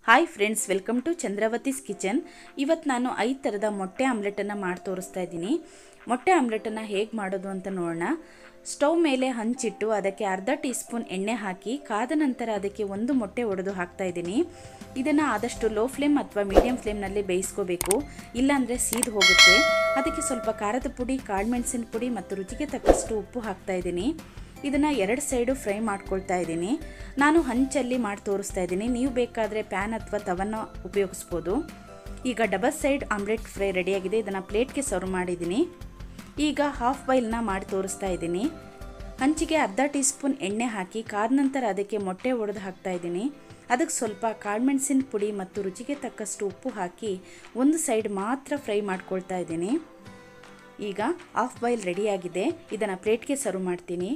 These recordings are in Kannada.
hi friends welcome to Chandravati's kitchen ಇವತ್ತು ನಾನು ಐದು ಥರದ ಮೊಟ್ಟೆ ಆಮ್ಲೆಟನ್ನು ಮಾಡಿ ತೋರಿಸ್ತಾ ಇದ್ದೀನಿ ಮೊಟ್ಟೆ ಆಮ್ಲೆಟನ್ನು ಹೇಗೆ ಮಾಡೋದು ಅಂತ ನೋಡೋಣ ಸ್ಟವ್ ಮೇಲೆ ಹಂಚಿಟ್ಟು ಅದಕ್ಕೆ ಅರ್ಧ ಟೀ ಸ್ಪೂನ್ ಎಣ್ಣೆ ಹಾಕಿ ಕಾದ ನಂತರ ಅದಕ್ಕೆ ಒಂದು ಮೊಟ್ಟೆ ಒಡೆದು ಹಾಕ್ತಾ ಇದ್ದೀನಿ ಇದನ್ನು ಆದಷ್ಟು ಲೋ ಫ್ಲೇಮ್ ಅಥವಾ ಮೀಡಿಯಂ ಫ್ಲೇಮ್ನಲ್ಲಿ ಬೇಯಿಸ್ಕೋಬೇಕು ಇಲ್ಲಾಂದರೆ ಸೀದು ಹೋಗುತ್ತೆ ಅದಕ್ಕೆ ಸ್ವಲ್ಪ ಖಾರದ ಪುಡಿ ಕಾಳುಮೆಣಸಿನ ಪುಡಿ ಮತ್ತು ರುಚಿಗೆ ತಕ್ಕಷ್ಟು ಉಪ್ಪು ಹಾಕ್ತಾ ಇದ್ದೀನಿ ಇದನ್ನು ಎರಡು ಸೈಡು ಫ್ರೈ ಮಾಡ್ಕೊಳ್ತಾ ಇದ್ದೀನಿ ನಾನು ಹಂಚಲ್ಲಿ ಮಾಡಿ ತೋರಿಸ್ತಾ ಇದ್ದೀನಿ ನೀವು ಬೇಕಾದರೆ ಪ್ಯಾನ್ ಅಥವಾ ತವನ್ನ ಉಪಯೋಗಿಸ್ಬೋದು ಈಗ ಡಬಲ್ ಸೈಡ್ ಆಮ್ಲೆಟ್ ಫ್ರೈ ರೆಡಿಯಾಗಿದೆ ಇದನ್ನು ಪ್ಲೇಟ್ಗೆ ಸರ್ವ್ ಮಾಡಿದ್ದೀನಿ ಈಗ ಹಾಫ್ ಬಾಯ್ಲ್ನ ಮಾಡಿ ತೋರಿಸ್ತಾ ಇದ್ದೀನಿ ಹಂಚಿಗೆ ಅರ್ಧ ಟೀ ಸ್ಪೂನ್ ಎಣ್ಣೆ ಹಾಕಿ ಕಾದ ನಂತರ ಅದಕ್ಕೆ ಮೊಟ್ಟೆ ಒಡೆದು ಹಾಕ್ತಾ ಇದ್ದೀನಿ ಅದಕ್ಕೆ ಸ್ವಲ್ಪ ಕಾಳುಮೆಣಸಿನ ಪುಡಿ ಮತ್ತು ರುಚಿಗೆ ತಕ್ಕಷ್ಟು ಉಪ್ಪು ಹಾಕಿ ಒಂದು ಸೈಡ್ ಮಾತ್ರ ಫ್ರೈ ಮಾಡ್ಕೊಳ್ತಾ ಇದ್ದೀನಿ ಈಗ ಹಾಫ್ ಬಾಯ್ಲ್ ರೆಡಿಯಾಗಿದೆ ಇದನ್ನು ಪ್ಲೇಟ್ಗೆ ಸರ್ವ್ ಮಾಡ್ತೀನಿ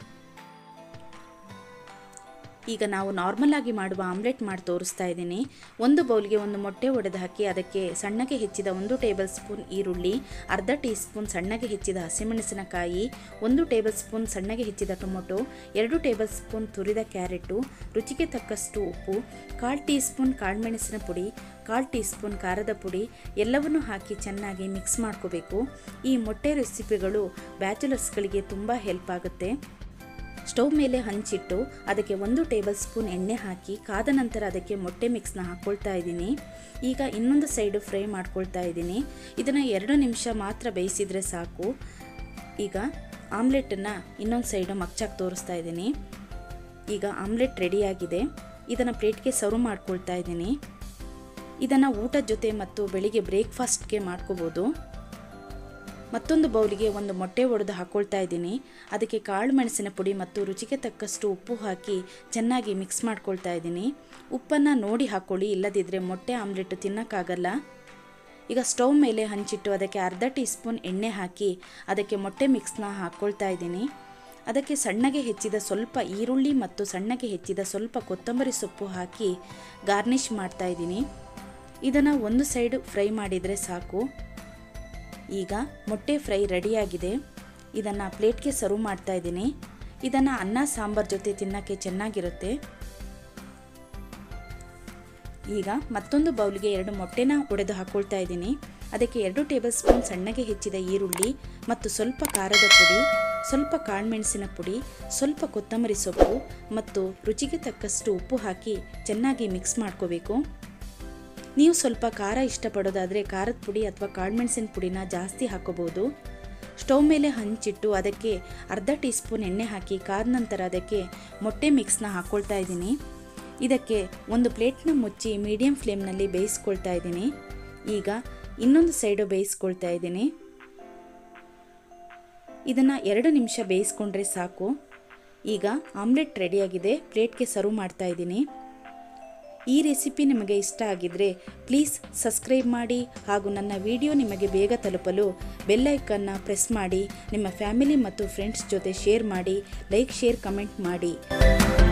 ಈಗ ನಾವು ನಾರ್ಮಲ್ ಆಗಿ ಮಾಡುವ ಆಮ್ಲೆಟ್ ಮಾಡಿ ತೋರಿಸ್ತಾ ಇದ್ದೀನಿ ಒಂದು ಬೌಲ್ಗೆ ಒಂದು ಮೊಟ್ಟೆ ಒಡೆದು ಹಾಕಿ ಅದಕ್ಕೆ ಸಣ್ಣಗೆ ಹೆಚ್ಚಿದ ಒಂದು ಟೇಬಲ್ ಸ್ಪೂನ್ ಈರುಳ್ಳಿ ಅರ್ಧ ಟೀ ಸ್ಪೂನ್ ಸಣ್ಣಗೆ ಹೆಚ್ಚಿದ ಹಸಿಮೆಣಸಿನಕಾಯಿ ಒಂದು ಟೇಬಲ್ ಸ್ಪೂನ್ ಸಣ್ಣಗೆ ಹೆಚ್ಚಿದ ಟೊಮೊಟೊ ಎರಡು ಟೇಬಲ್ ಸ್ಪೂನ್ ತುರಿದ ಕ್ಯಾರೆಟು ರುಚಿಗೆ ತಕ್ಕಷ್ಟು ಉಪ್ಪು ಕಾಲು ಟೀ ಸ್ಪೂನ್ ಕಾಳುಮೆಣಸಿನ ಪುಡಿ ಕಾಲು ಟೀ ಸ್ಪೂನ್ ಖಾರದ ಪುಡಿ ಎಲ್ಲವನ್ನು ಹಾಕಿ ಚೆನ್ನಾಗಿ ಮಿಕ್ಸ್ ಮಾಡ್ಕೋಬೇಕು ಈ ಮೊಟ್ಟೆ ರೆಸಿಪಿಗಳು ಬ್ಯಾಚುಲರ್ಸ್ಗಳಿಗೆ ತುಂಬ ಹೆಲ್ಪ್ ಆಗುತ್ತೆ ಸ್ಟವ್ ಮೇಲೆ ಹಂಚಿಟ್ಟು ಅದಕ್ಕೆ ಒಂದು ಟೇಬಲ್ ಸ್ಪೂನ್ ಎಣ್ಣೆ ಹಾಕಿ ಕಾದ ನಂತರ ಅದಕ್ಕೆ ಮೊಟ್ಟೆ ಮಿಕ್ಸ್ನ ಹಾಕ್ಕೊಳ್ತಾ ಇದ್ದೀನಿ ಈಗ ಇನ್ನೊಂದು ಸೈಡು ಫ್ರೈ ಮಾಡ್ಕೊಳ್ತಾ ಇದ್ದೀನಿ ಇದನ್ನು ಎರಡು ನಿಮಿಷ ಮಾತ್ರ ಬೇಯಿಸಿದರೆ ಸಾಕು ಈಗ ಆಮ್ಲೆಟನ್ನು ಇನ್ನೊಂದು ಸೈಡು ಮಗ್ಚಾಗಿ ತೋರಿಸ್ತಾ ಇದ್ದೀನಿ ಈಗ ಆಮ್ಲೆಟ್ ರೆಡಿಯಾಗಿದೆ ಇದನ್ನು ಪ್ಲೇಟ್ಗೆ ಸರ್ವ್ ಮಾಡ್ಕೊಳ್ತಾ ಇದ್ದೀನಿ ಇದನ್ನು ಊಟದ ಜೊತೆ ಮತ್ತು ಬೆಳಿಗ್ಗೆ ಬ್ರೇಕ್ಫಾಸ್ಟ್ಗೆ ಮಾಡ್ಕೋಬೋದು ಮತ್ತೊಂದು ಬೌಲಿಗೆ ಒಂದು ಮೊಟ್ಟೆ ಒಡೆದು ಹಾಕ್ಕೊಳ್ತಾ ಇದ್ದೀನಿ ಅದಕ್ಕೆ ಕಾಳು ಮೆಣಸಿನ ಪುಡಿ ಮತ್ತು ರುಚಿಗೆ ತಕ್ಕಷ್ಟು ಉಪ್ಪು ಹಾಕಿ ಚೆನ್ನಾಗಿ ಮಿಕ್ಸ್ ಮಾಡ್ಕೊಳ್ತಾ ಇದ್ದೀನಿ ಉಪ್ಪನ್ನು ನೋಡಿ ಹಾಕ್ಕೊಳ್ಳಿ ಇಲ್ಲದಿದ್ದರೆ ಮೊಟ್ಟೆ ಆಮ್ಲೆಟ್ ತಿನ್ನೋಕ್ಕಾಗಲ್ಲ ಈಗ ಸ್ಟವ್ ಮೇಲೆ ಹಂಚಿಟ್ಟು ಅದಕ್ಕೆ ಅರ್ಧ ಟೀ ಸ್ಪೂನ್ ಎಣ್ಣೆ ಹಾಕಿ ಅದಕ್ಕೆ ಮೊಟ್ಟೆ ಮಿಕ್ಸ್ನ ಹಾಕ್ಕೊಳ್ತಾ ಇದ್ದೀನಿ ಅದಕ್ಕೆ ಸಣ್ಣಗೆ ಹೆಚ್ಚಿದ ಸ್ವಲ್ಪ ಈರುಳ್ಳಿ ಮತ್ತು ಸಣ್ಣಗೆ ಹೆಚ್ಚಿದ ಸ್ವಲ್ಪ ಕೊತ್ತಂಬರಿ ಸೊಪ್ಪು ಹಾಕಿ ಗಾರ್ನಿಷ್ ಮಾಡ್ತಾ ಇದ್ದೀನಿ ಇದನ್ನು ಒಂದು ಸೈಡ್ ಫ್ರೈ ಮಾಡಿದರೆ ಸಾಕು ಈಗ ಮೊಟ್ಟೆ ಫ್ರೈ ರೆಡಿಯಾಗಿದೆ ಇದನ್ನು ಪ್ಲೇಟ್ಗೆ ಸರ್ವ್ ಮಾಡ್ತಾ ಇದ್ದೀನಿ ಇದನ್ನು ಅನ್ನ ಸಾಂಬಾರ್ ಜೊತೆ ತಿನ್ನೋಕ್ಕೆ ಚೆನ್ನಾಗಿರುತ್ತೆ ಈಗ ಮತ್ತೊಂದು ಬೌಲ್ಗೆ ಎರಡು ಮೊಟ್ಟೆನ ಒಡೆದು ಹಾಕ್ಕೊಳ್ತಾ ಇದ್ದೀನಿ ಅದಕ್ಕೆ ಎರಡು ಟೇಬಲ್ ಸ್ಪೂನ್ ಸಣ್ಣಗೆ ಹೆಚ್ಚಿದ ಈರುಳ್ಳಿ ಮತ್ತು ಸ್ವಲ್ಪ ಖಾರದ ಪುಡಿ ಸ್ವಲ್ಪ ಕಾಳುಮೆಣಸಿನ ಪುಡಿ ಸ್ವಲ್ಪ ಕೊತ್ತಂಬರಿ ಸೊಪ್ಪು ಮತ್ತು ರುಚಿಗೆ ತಕ್ಕಷ್ಟು ಉಪ್ಪು ಹಾಕಿ ಚೆನ್ನಾಗಿ ಮಿಕ್ಸ್ ಮಾಡ್ಕೋಬೇಕು ನೀವು ಸ್ವಲ್ಪ ಖಾರ ಇಷ್ಟಪಡೋದಾದರೆ ಖಾರದ ಪುಡಿ ಅಥವಾ ಕಾಳುಮೆಣಸಿನ ಪುಡಿನ ಜಾಸ್ತಿ ಹಾಕೋಬೋದು ಸ್ಟವ್ ಮೇಲೆ ಹಂಚಿಟ್ಟು ಅದಕ್ಕೆ ಅರ್ಧ ಟೀ ಸ್ಪೂನ್ ಎಣ್ಣೆ ಹಾಕಿ ಕಾದ ನಂತರ ಅದಕ್ಕೆ ಮೊಟ್ಟೆ ಮಿಕ್ಸ್ನ ಹಾಕ್ಕೊಳ್ತಾ ಇದ್ದೀನಿ ಇದಕ್ಕೆ ಒಂದು ಪ್ಲೇಟ್ನ ಮುಚ್ಚಿ ಮೀಡಿಯಂ ಫ್ಲೇಮ್ನಲ್ಲಿ ಬೇಯಿಸ್ಕೊಳ್ತಾ ಇದ್ದೀನಿ ಈಗ ಇನ್ನೊಂದು ಸೈಡು ಬೇಯಿಸ್ಕೊಳ್ತಾ ಇದ್ದೀನಿ ಇದನ್ನು ಎರಡು ನಿಮಿಷ ಬೇಯಿಸ್ಕೊಂಡ್ರೆ ಸಾಕು ಈಗ ಆಮ್ಲೆಟ್ ರೆಡಿಯಾಗಿದೆ ಪ್ಲೇಟ್ಗೆ ಸರ್ವ್ ಮಾಡ್ತಾ ಇದ್ದೀನಿ ಈ ರೆಸಿಪಿ ನಿಮಗೆ ಇಷ್ಟ ಆಗಿದ್ದರೆ ಪ್ಲೀಸ್ ಸಬ್ಸ್ಕ್ರೈಬ್ ಮಾಡಿ ಹಾಗೂ ನನ್ನ ವಿಡಿಯೋ ನಿಮಗೆ ಬೇಗ ತಲುಪಲು ಬೆಲ್ಲೈಕನ್ನ ಪ್ರೆಸ್ ಮಾಡಿ ನಿಮ್ಮ ಫ್ಯಾಮಿಲಿ ಮತ್ತು ಫ್ರೆಂಡ್ಸ್ ಜೊತೆ ಶೇರ್ ಮಾಡಿ ಲೈಕ್ ಶೇರ್ ಕಮೆಂಟ್ ಮಾಡಿ